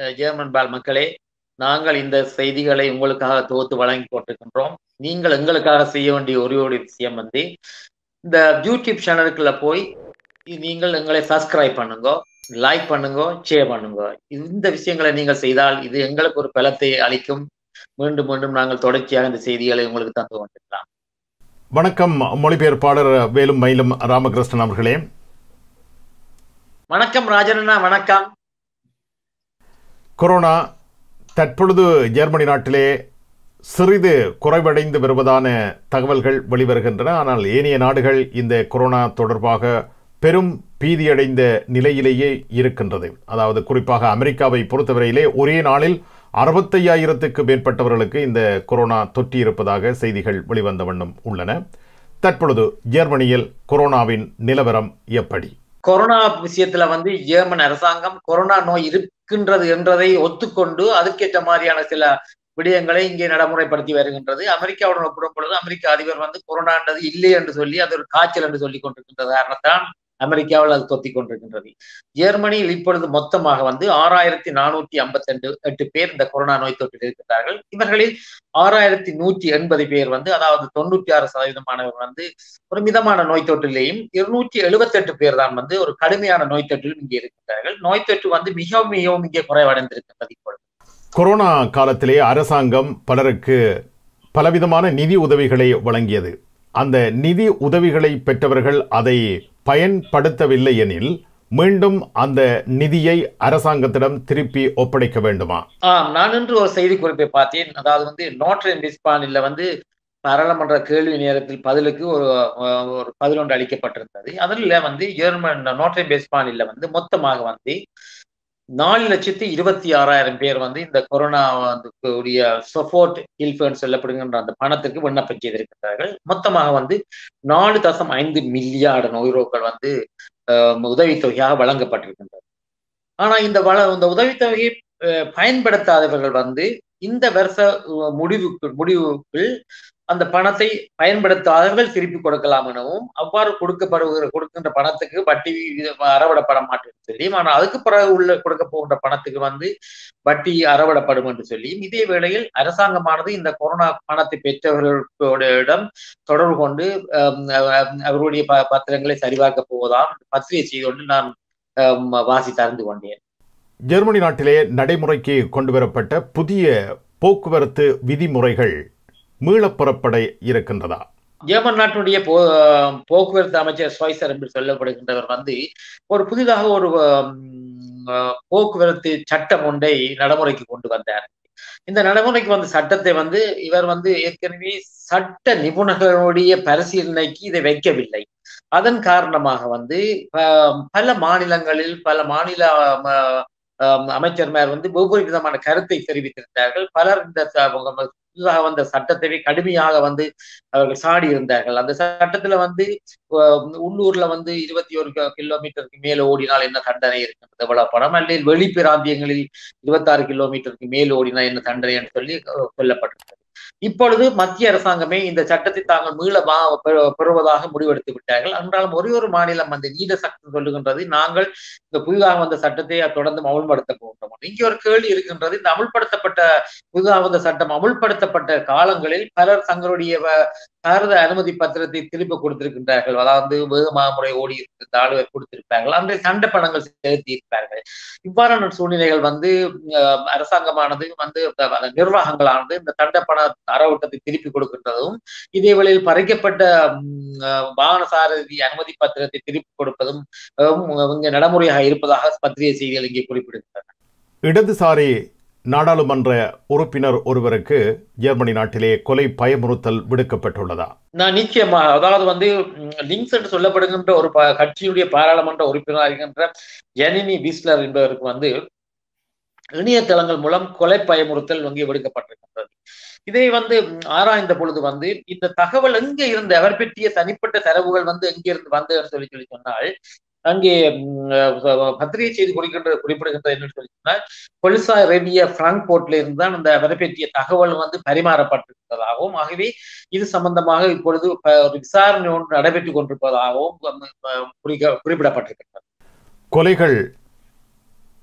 German பால் மக்களே நாங்கள் இந்த செய்திகளை உங்களுக்காக தொகுத்து வழங்கி கொண்டிருக்கின்றோம் நீங்கள் எங்களுக்காக செய்ய வேண்டிய ஒரே ஒரு விஷயம் வந்து இந்த யூடியூப் சேனலுக்குள்ள போய் நீங்கள் எங்களை சப்ஸ்கிரைப் பண்ணுங்க லைக் பண்ணுங்க ஷேர் பண்ணுங்க இந்த விஷயங்களை நீங்கள் செய்தால் இது எங்களுக்கு ஒரு பலத்தை அளிக்கும் மீண்டும் மீண்டும் நாங்கள் தொடர்ச்சியாக இந்த செய்திகளை உங்களுக்கு தந்து கொண்டிருக்கலாம் வணக்கம் மொழிபெயர்ப்பாளர் வேலும் மயிலும் ராமகிருஷ்ணன் அவர்களே வணக்கம் ராஜனண்ணா வணக்கம் கொரோனா தற்பொழுது ஜெர்மனி நாட்டிலே சிறிது குறைவடைந்து வருவதான தகவல்கள் வெளிவருகின்றன ஆனால் ஏனைய நாடுகள் இந்த கொரோனா தொடர்பாக பெரும் பீதியடைந்த நிலையிலேயே இருக்கின்றது அதாவது குறிப்பாக அமெரிக்காவை பொறுத்தவரையிலே ஒரே நாளில் அறுபத்தையாயிரத்துக்கு மேற்பட்டவர்களுக்கு இந்த கொரோனா தொற்றி இருப்பதாக செய்திகள் வெளிவந்த வண்ணம் உள்ளன தற்பொழுது ஜெர்மனியில் கொரோனாவின் நிலவரம் எப்படி கொரோனா விஷயத்துல வந்து ஜெர்மன் அரசாங்கம் கொரோனா நோய் இருக்கின்றது என்றதை ஒத்துக்கொண்டு அதுக்கேற்ற மாதிரியான சில விடயங்களை இங்கே நடைமுறைப்படுத்தி வருகின்றது அமெரிக்காவுடன் ஒப்பிடும் பொழுது அமெரிக்க அதிபர் வந்து கொரோனான்றது இல்லை என்று சொல்லி அது ஒரு காய்ச்சல் என்று சொல்லி கொண்டிருக்கின்ற காரணத்தான் அமெரிக்காவில் அது தொத்திக் கொண்டிருக்கின்றது ஜெர்மனியில் இப்பொழுது மொத்தமாக வந்து ஆறாயிரத்தி நானூற்றி ஐம்பத்தி ரெண்டு எட்டு பேர் இந்த கொரோனா நோய் தொற்றில் இருக்கின்றார்கள் இவர்களில் ஆறாயிரத்தி நூற்றி எண்பது பேர் வந்து அதாவது தொண்ணூற்றி ஆறு சதவீதமானவர் வந்து ஒரு மிதமான நோய் தொற்றிலேயும் இருநூற்றி எழுபத்தி எட்டு பேர் தான் வந்து ஒரு கடுமையான நோய் தொற்றிலும் இங்கே இருக்கின்றார்கள் நோய் தொற்று வந்து மிகவும் மிகவும் இங்கே குறைவடைந்திருக்கின்றது இப்பொழுது கொரோனா காலத்திலே அரசாங்கம் பலருக்கு பலவிதமான நிதி உதவிகளை வழங்கியது அந்த நிதி உதவிகளை பெற்றவர்கள் அதை பயன்படுத்தவில்லை எனில் மீண்டும் அந்த நிதியை அரசாங்கத்திடம் திருப்பி ஒப்படைக்க வேண்டுமா ஆம் நான் இன்று ஒரு செய்தி குறிப்பை பார்த்தேன் அதாவது வந்து நோட்ரேம் டிஸ்பானில் வந்து பாராளுமன்ற கேள்வி நேரத்தில் பதிலுக்கு ஒரு ஒரு பதிலொன்று அளிக்கப்பட்டிருந்தது அதில் வந்து ஜெர்மன் நோட்ரேம் டிஸ்பானில் வந்து மொத்தமாக வந்து நாலு லட்சத்தி இருபத்தி ஆறாயிரம் பேர் வந்து இந்த கொரோனா உடைய சப்போர்ட் ஹில்ஃபேன் சொல்லப்படுகின்ற அந்த பணத்திற்கு விண்ணப்பம் செய்திருக்கிறார்கள் மொத்தமாக வந்து நாலு தசம் ஐந்து மில்லியார்டு நோய்ரோக்கள் வந்து உதவித்தொகையாக வழங்கப்பட்டிருக்கின்றது ஆனா இந்த வள இந்த உதவித்தொகையை பயன்படுத்தாதவர்கள் வந்து இந்த வருஷ முடிவுக்கு முடிவுக்குள் அந்த பணத்தை பயன்படுத்தாதவர்கள் திருப்பி கொடுக்கலாம் எனவும் அவ்வாறு கொடுக்கப்படுகிற கொடுக்கின்ற பணத்துக்கு வட்டி அறவிடப்பட மாட்டேன்னு சொல்லியும் ஆனால் அதுக்கு பிறகு உள்ள கொடுக்க போகின்ற பணத்துக்கு வந்து வட்டி அறவிடப்படும் என்று சொல்லியும் இதே வேளையில் அரசாங்கமானது இந்த கொரோனா பணத்தை பெற்றவர்களிடம் தொடர்பு கொண்டு அவர்களுடைய பத்திரங்களை சரிபார்க்க போவதாம் பத்திரிகை செய்து கொண்டு நான் வாசித்து அறிந்து கொண்டேன் ஜெர்மனி நாட்டிலே நடைமுறைக்கு கொண்டு வரப்பட்ட புதிய போக்குவரத்து விதிமுறைகள் மீளப்புறப்பட இருக்கின்றதா ஜெர்மன் நாட்டினுடைய போ போக்குவரத்து அமைச்சர் ஸ்வைசர் என்று சொல்லப்படுகின்றவர் வந்து ஒரு புதிதாக ஒரு போக்குவரத்து சட்டம் ஒன்றை நடைமுறைக்கு கொண்டு வந்தார் இந்த நடைமுறைக்கு வந்த சட்டத்தை வந்து இவர் வந்து ஏற்கனவே சட்ட நிபுணர்களுடைய பரிசீலனைக்கு இதை வைக்கவில்லை அதன் காரணமாக வந்து பல மாநிலங்களில் பல மாநில அமைச்சர்மார் வந்து ஒவ்வொரு விதமான கருத்தை தெரிவித்திருந்தார்கள் பலர் இந்த புதிதாக வந்த சட்டத்தை கடுமையாக வந்து அவர்கள் சாடி இருந்தார்கள் அந்த சட்டத்துல வந்து உள்ளூர்ல வந்து இருபத்தி ஒரு கிலோமீட்டருக்கு மேல ஓடினால் என்ன தண்டனை இருக்கின்றது எவ்வளவு பணம் அல்லது வெளி பிராந்தியங்களில் இருபத்தாறு கிலோமீட்டருக்கு மேல் ஓடினால் என்ன தண்டனை என்று சொல்லி சொல்லப்பட்டிருந்தது இப்பொழுது மத்திய அரசாங்கமே இந்த சட்டத்தை தாங்கள் மீள பெறுவதாக முடிவெடுத்து விட்டார்கள் என்றாலும் ஒரே ஒரு மாநிலம் அந்த நீத சட்டம் சொல்லுகின்றது நாங்கள் இந்த புதிதாக வந்த சட்டத்தை தொடர்ந்து அமுல்படுத்த போகின்றோம் இங்கே ஒரு கேள்வி இருக்கின்றது இந்த அமுல்படுத்தப்பட்ட புதிதாக வந்த சட்டம் அமுல்படுத்தப்பட்ட காலங்களில் பலர் தங்களுடைய பாரத அனுமதி பத்திரத்தை திருப்பி கொடுத்திருக்கின்றார்கள் அதாவது வேகமாக முறை ஓடி இருந்தால் கொடுத்திருப்பார்கள் அன்றைய சண்டை பணங்கள் செலுத்தி இருப்பார்கள் இவ்வாறான சூழ்நிலைகள் வந்து அரசாங்கமானது வந்து நிர்வாகங்களானது இந்த தண்டை பண அறவட்டத்தை திருப்பி கொடுக்கின்றதும் இதே வேளையில் பறிக்கப்பட்ட வாகன சாரதி அனுமதி பத்திரத்தை திருப்பி கொடுப்பதும் இங்கே நடைமுறையாக இருப்பதாக பத்திரிகை செய்திகள் இங்கே குறிப்பிடுகின்றன இடதுசாரி நாடாளுமன்ற உறுப்பினர் ஒருவருக்கு ஜெர்மனி நாட்டிலே கொலை பயமுறுத்தல் விடுக்கப்பட்டுள்ளதா நான் நிச்சயமாக அதாவது வந்து லிங்க்ஸ் என்று சொல்லப்படுகின்ற ஒரு கட்சியுடைய பாராளுமன்ற உறுப்பினர் இருக்கின்ற ஜெனினி விஸ்லர் என்பவருக்கு வந்து இணையதளங்கள் மூலம் கொலை பயமுறுத்தல் வங்கி விடுக்கப்பட்டிருக்கின்றது இதை வந்து ஆராய்ந்த பொழுது வந்து இந்த தகவல் எங்கே இருந்து அவர் பற்றிய தனிப்பட்ட தரவுகள் வந்து எங்கிருந்து வந்ததுன்னு சொல்லி சொல்லி சொன்னால் அங்கே பத்திரிகை செய்தி குறிக்கின்ற குறிப்பிடுகின்ற என்ன சொல்லி சொன்னால் பொலிசா அரேபியா பிராங்க்போர்ட்ல இருந்து தான் அந்த அவரை பற்றிய தகவல் வந்து பரிமாறப்பட்டிருப்பதாகவும் ஆகவே இது சம்பந்தமாக இப்பொழுது ஒரு விசாரணை ஒன்று நடைபெற்றுக் கொண்டிருப்பதாகவும் குறிக்க குறிப்பிடப்பட்டிருக்கின்றது கொலைகள்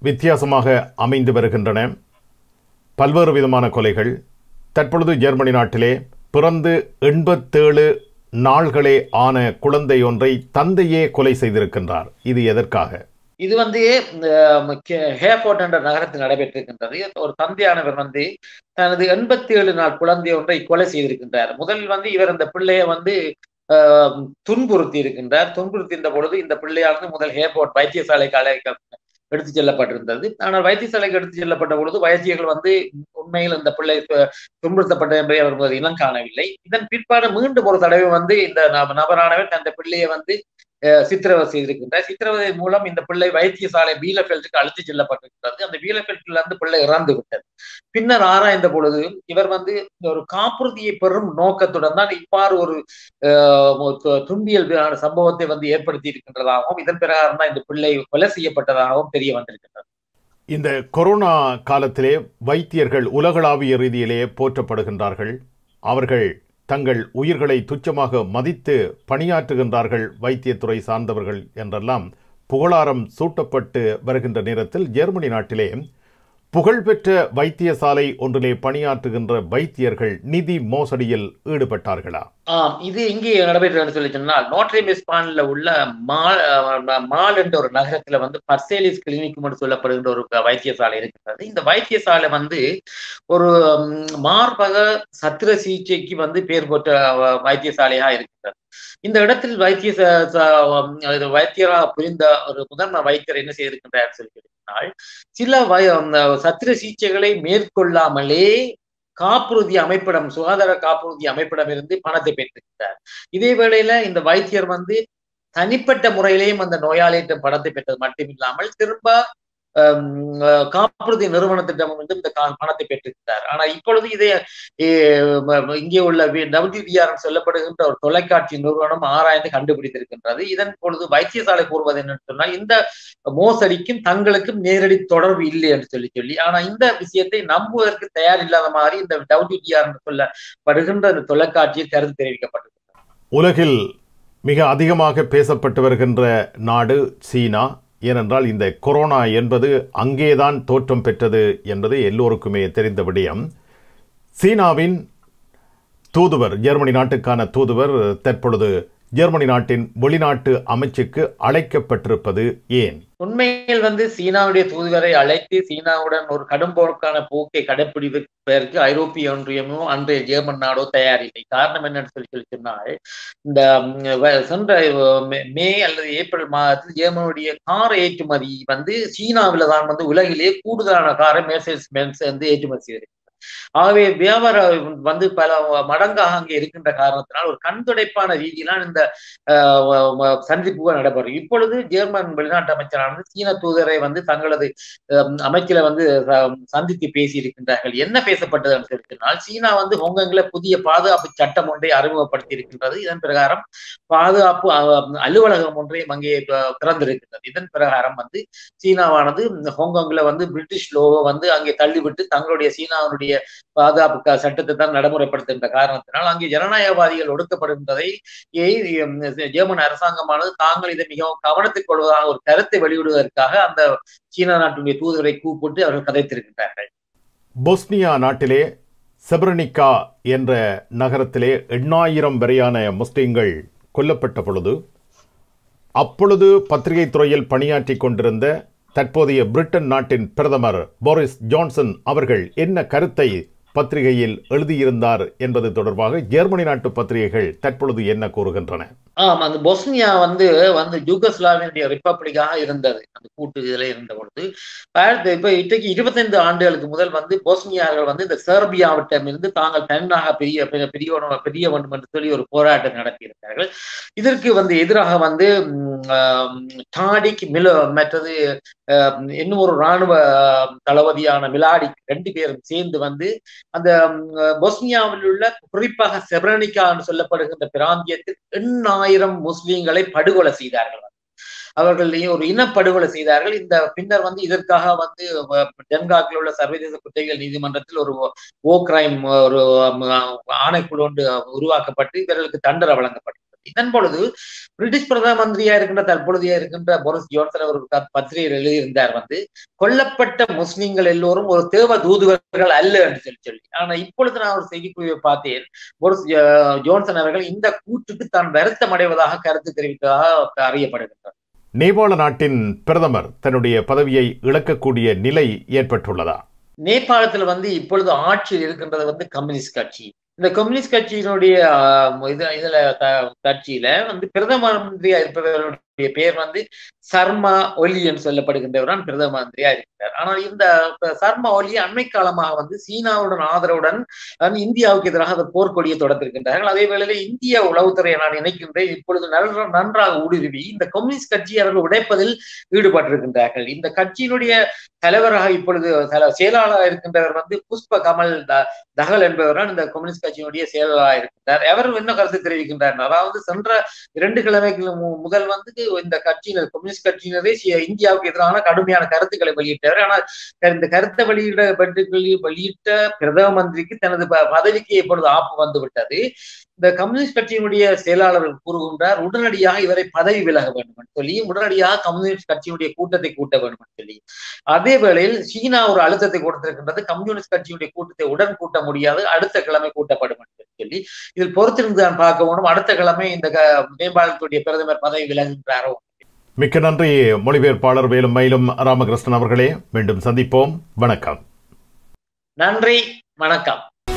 வித்தியாசமாக அமைந்து வருகின்றன பல்வேறு விதமான கொலைகள் தற்பொழுது ஜெர்மனி நாட்டிலே பிறந்து எண்பத்தேழு நாள்களே ஆன குழந்தை ஒன்றை தந்தையே கொலை செய்திருக்கின்றார் இது எதற்காக இது வந்து ஹேபோர்ட் என்ற நகரத்தில் நடைபெற்றிருக்கின்றது ஒரு தந்தையானவர் வந்து தனது எண்பத்தி ஏழு நாள் குழந்தை ஒன்றை கொலை செய்திருக்கின்றார் முதலில் வந்து இவர் இந்த பிள்ளையை வந்து துன்புறுத்தி இருக்கின்றார் துன்புறுத்தின்ற பொழுது இந்த பிள்ளையானது முதல் ஹேபோர்ட் வைத்தியசாலைக்கு அழைக்க எடுத்து செல்லப்பட்டிருந்தது ஆனால் வைத்தியசாலைக்கு எடுத்து செல்லப்பட்ட பொழுது வைத்தியர்கள் வந்து உண்மையில் இந்த பிள்ளை துன்புறுத்தப்பட்ட என்பதை அவர் இனம் காணவில்லை இதன் பிற்பாடு மீண்டும் ஒரு தடவை வந்து இந்த நபரானவர் அந்த பிள்ளையை வந்து சித்திரவதை செய்திருக்கின்றார் சித்திரவதை மூலம் இந்த பிள்ளை வைத்தியசாலை பீலஃபெல்ட்டுக்கு அழைத்து செல்லப்பட்டிருக்கிறது அந்த பீலஃபெல்ட்ல இருந்து பிள்ளை இறந்து விட்டது பின்னர் ஆராய்ந்த பொழுது இவர் வந்து ஒரு காப்புறுதியை பெறும் நோக்கத்துடன் தான் இவ்வாறு ஒரு துன்பியல் சம்பவத்தை வந்து ஏற்படுத்தி இருக்கின்றதாகவும் இதன் பிரகாரம் தான் இந்த பிள்ளை கொலை செய்யப்பட்டதாகவும் தெரிய வந்திருக்கின்றது இந்த கொரோனா காலத்திலே வைத்தியர்கள் உலகளாவிய ரீதியிலேயே போற்றப்படுகின்றார்கள் அவர்கள் தங்கள் உயிர்களை துச்சமாக மதித்து பணியாற்றுகின்றார்கள் வைத்தியத்துறை சார்ந்தவர்கள் என்றெல்லாம் புகழாரம் சூட்டப்பட்டு வருகின்ற நேரத்தில் ஜெர்மனி நாட்டிலே புகழ்பெற்ற வைத்தியசாலை ஒன்றிலே பணியாற்றுகின்ற வைத்தியர்கள் நிதி மோசடியில் ஈடுபட்டார்களா ஆம் இது இங்கே நடைபெற்று சொல்லி சொன்னால் நோட்ரி மிஸ்பான்ல உள்ள மால் மால் என்ற ஒரு நகரத்துல வந்து பர்சேலிஸ் கிளினிக் என்று சொல்லப்படுகின்ற ஒரு வைத்தியசாலை இருக்கிறது இந்த வைத்தியசாலை வந்து ஒரு மார்பக சத்திர சிகிச்சைக்கு வந்து பேர் பெற்ற வைத்தியசாலையா இருக்கிறது இந்த இடத்தில் வைத்திய வைத்தியராக புரிந்த ஒரு முதன்மை வைத்தியர் என்ன செய்திருக்கின்றார் சொல்லி சொன்னால் சில வய சத்திர சிகிச்சைகளை மேற்கொள்ளாமலே காப்புறுதி அமைப்பிடம் சுகாதார காப்புறுதி அமைப்பிடம் இருந்து பணத்தை பெற்றிருக்கிறார் இதே வேளையில இந்த வைத்தியர் வந்து தனிப்பட்ட முறையிலேயும் அந்த நோயாளியிடம் பணத்தை பெற்றது மட்டுமில்லாமல் திரும்ப காப்புறுதி நிறுவனத்திடம் வந்து இந்த பணத்தை பெற்றிருக்கிறார் ஆனா இப்பொழுது இதை இங்கே உள்ள டபிள்யூபிஆர் சொல்லப்படுகின்ற ஒரு தொலைக்காட்சி நிறுவனம் ஆராய்ந்து கண்டுபிடித்திருக்கின்றது இதன் பொழுது வைத்தியசாலை கூறுவது என்னன்னு சொன்னால் இந்த மோசடிக்கும் தங்களுக்கும் நேரடி தொடர்பு இல்லை என்று சொல்லி சொல்லி ஆனா இந்த விஷயத்தை நம்புவதற்கு தயார் இல்லாத மாதிரி இந்த டபிள்யூபிஆர் என்று சொல்லப்படுகின்ற இந்த தொலைக்காட்சியில் கருத்து தெரிவிக்கப்பட்டிருக்கிறது உலகில் மிக அதிகமாக பேசப்பட்டு வருகின்ற நாடு சீனா ஏனென்றால் இந்த கொரோனா என்பது அங்கேதான் தோற்றம் பெற்றது என்பது எல்லோருக்குமே தெரிந்த விடயம் சீனாவின் தூதுவர் ஜெர்மனி நாட்டுக்கான தூதுவர் தற்பொழுது ஜெர்மனி நாட்டின் வெளிநாட்டு அமைச்சுக்கு அழைக்கப்பட்டிருப்பது ஏன் உண்மையில் வந்து சீனாவுடைய தூதுவரை அழைத்து சீனாவுடன் ஒரு கடும்போக்கான போக்கை கடைப்பிடிப்பதற்கு ஐரோப்பிய ஒன்றியமோ அன்றைய ஜெர்மன் நாடோ தயாரில்லை காரணம் என்னன்னு சொல்லி சொல்லி சொன்னால் இந்த சென்ற மே அல்லது ஏப்ரல் மாதத்தில் ஜெர்மனுடைய கார் ஏற்றுமதி வந்து சீனாவில தான் வந்து உலகிலே கூடுதலான காரை மேர்சைஸ் பென்ஸ் வந்து ஏற்றுமதி செய்திருக்கு ஆகவே வியாபாரம் வந்து பல மடங்காக அங்கே இருக்கின்ற காரணத்தினால் ஒரு கண்துடைப்பான ரீதியிலாம் இந்த சந்திப்புகள் நடைபெறும் இப்பொழுது ஜெர்மன் வெளிநாட்டு அமைச்சரானது சீன தூதரை வந்து தங்களது அமைச்சில வந்து சந்தித்து பேசி இருக்கின்றார்கள் என்ன பேசப்பட்டதுன்னு சொல்லினால் சீனா வந்து ஹோங்கங்கில் புதிய பாதுகாப்பு சட்டம் ஒன்றை அறிமுகப்படுத்தி இருக்கின்றது இதன் பிரகாரம் பாதுகாப்பு அலுவலகம் ஒன்றையும் அங்கே திறந்திருக்கின்றது இதன் பிரகாரம் வந்து சீனாவானது ஹோங்காங்ல வந்து பிரிட்டிஷ் லோவை வந்து அங்கே தள்ளிவிட்டு தங்களுடைய சீனாவுடைய பாதுகாப்பு சட்டத்தை தான் நடைமுறைப்படுத்துகின்ற காரணத்தினால் அங்கே ஜனநாயகவாதிகள் ஒடுக்கப்படுகின்றதை ஜெர்மன் அரசாங்கமானது தாங்கள் இதை மிகவும் கவனத்துக் கொள்வதாக ஒரு கருத்தை வெளியிடுவதற்காக அந்த சீனா நாட்டுடைய தூதரை கூப்பிட்டு அவர்கள் கதைத்திருக்கின்றார்கள் பொஸ்னியா நாட்டிலே செப்ரனிக்கா என்ற நகரத்திலே எண்ணாயிரம் வரையான முஸ்லிம்கள் கொல்லப்பட்ட பொழுது அப்பொழுது பத்திரிகை துறையில் பணியாற்றி கொண்டிருந்த தற்போதைய பிரிட்டன் நாட்டின் பிரதமர் போரிஸ் ஜான்சன் அவர்கள் என்ன கருத்தை பத்திரிகையில் எழுதியிருந்தார் என்பது தொடர்பாக ஜெர்மனி நாட்டு பத்திரிகைகள் தற்பொழுது என்ன கூறுகின்றன ஆம் அந்த பொஸ்னியா வந்து வந்து யூகஸ்லாவினுடைய ரிப்பப்ளிக்காக இருந்தது அந்த கூட்டு இதில் இருந்த பொழுது ஆயிரத்தி இப்ப இன்றைக்கு இருபத்தைந்து ஆண்டுகளுக்கு முதல் வந்து போஸ்னியார்கள் வந்து இந்த செர்பியாவிட்டம் இருந்து தாங்கள் தன்னாக பெரிய பெரிய பெரிய வேண்டும் என்று சொல்லி ஒரு போராட்டம் நடத்தியிருந்தார்கள் இதற்கு வந்து எதிராக வந்து டாடிக் மில மற்றது இன்னும் ஒரு இராணுவ தளபதியான மிலாடி ரெண்டு பேரும் சேர்ந்து வந்து அந்த பொஸ்னியாவில் உள்ள குறிப்பாக செப்ரனிகா என்று சொல்லப்படுகின்ற பிராந்தியத்தில் எண்ணாயிரம் முஸ்லீம்களை படுகொலை செய்தார்கள் அவர்கள் ஒரு இனப்படுகொலை செய்தார்கள் இந்த பின்னர் வந்து இதற்காக வந்து டென்காக்கில் உள்ள சர்வதேச குற்றவியல் நீதிமன்றத்தில் ஒரு ஓ கிரைம் ஒரு ஆணைக்குழு ஒன்று உருவாக்கப்பட்டு இவர்களுக்கு தண்டனை வழங்கப்பட்டது இதன் பொழுது பிரிட்டிஷ் பிரதம மந்திரியா இருக்கின்ற தற்பொழுதையா இருக்கின்ற போரிஸ் ஜோன்சன் அவர் பத்திரிகையில் எழுதியிருந்தார் வந்து கொல்லப்பட்ட முஸ்லிம்கள் எல்லோரும் ஒரு தேவ தூதுவர்கள் அல்ல என்று சொல்லி சொல்லி ஆனா இப்பொழுது நான் ஒரு செய்திக்குழுவை பார்த்தேன் போரிஸ் ஜோன்சன் அவர்கள் இந்த கூற்றுக்கு தான் வருத்தம் அடைவதாக கருத்து தெரிவித்ததாக அறியப்படுகின்றார் நேபாள நாட்டின் பிரதமர் தன்னுடைய பதவியை இழக்கக்கூடிய நிலை ஏற்பட்டுள்ளதா நேபாளத்தில் வந்து இப்பொழுது ஆட்சியில் இருக்கின்றது வந்து கம்யூனிஸ்ட் கட்சி இந்த கம்யூனிஸ்ட் கட்சியினுடைய இது இதுல கட்சியில வந்து பிரதம மந்திரியா இருப்பவருடைய பேர் வந்து சர்மா ஒலி என்று சொல்லப்படுகின்றவரான் பிரதம மந்திரியா இருக்கிறார் ஆனால் இந்த சர்மா ஒலி அண்மை காலமாக வந்து சீனாவுடன் ஆதரவுடன் இந்தியாவுக்கு எதிராக அந்த போர்க்கொடியை தொடர்ந்திருக்கின்றார்கள் அதே வேளையில இந்திய உளவுத்துறையை நான் நினைக்கின்றேன் இப்பொழுது நன்றாக ஊடுருவி இந்த கம்யூனிஸ்ட் கட்சி அவர்கள் உடைப்பதில் ஈடுபட்டிருக்கின்றார்கள் இந்த கட்சியினுடைய தலைவராக இப்பொழுது செயலாளராக இருக்கின்றவர் வந்து புஷ்ப கமல் தகல் என்பவரால் இந்த கம்யூனிஸ்ட் கட்சியினுடைய செயலாளராக இருக்கின்றார் அவர் என்ன கருத்து தெரிவிக்கின்றார் அதாவது சென்ற இரண்டு கிழமைக்கு முதல் வந்து இந்த கட்சியினர் கம்யூனிஸ்ட் கட்சியினரே இந்தியாவுக்கு எதிரான கடுமையான கருத்துக்களை வெளியிட்டவர் ஆனால் இந்த கருத்தை வெளியிட வெளியிட்ட பிரதம மந்திரிக்கு தனது பதவிக்கு இப்பொழுது ஆப்பு வந்து விட்டது இந்த கம்யூனிஸ்ட் கட்சியினுடைய செயலாளர் கூறுகின்றார் உடனடியாக இவரை பதவி விலக வேண்டும் என்று சொல்லி உடனடியாக கம்யூனிஸ்ட் கட்சியினுடைய கூட்டத்தை கூட்ட வேண்டும் என்று சொல்லி அதே வேளையில் சீனா ஒரு அழுத்தத்தை கொடுத்திருக்கின்றது கம்யூனிஸ்ட் கட்சியுடைய கூட்டத்தை உடன் கூட்ட முடியாது அடுத்த கிழமை கூட்டப்படும் என்று சொல்லி இதில் பொறுத்திருந்து தான் பார்க்க வேண்டும் அடுத்த கிழமை இந்த மேம்பாலத்துடைய பிரதமர் பதவி விலகுகின்றாரோ மிக்க நன்றி மொழிபெயர்ப்பாளர் வேலும் மயிலும் ராமகிருஷ்ணன் அவர்களே மீண்டும் சந்திப்போம் வணக்கம் நன்றி வணக்கம்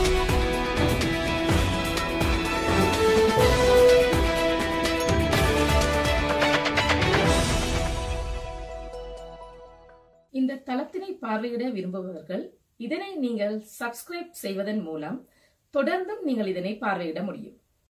இந்த தளத்தினை பார்வையிட விரும்புபவர்கள் இதனை நீங்கள் சப்ஸ்கிரைப் செய்வதன் மூலம் தொடர்ந்தும் நீங்கள் இதனை பார்வையிட முடியும்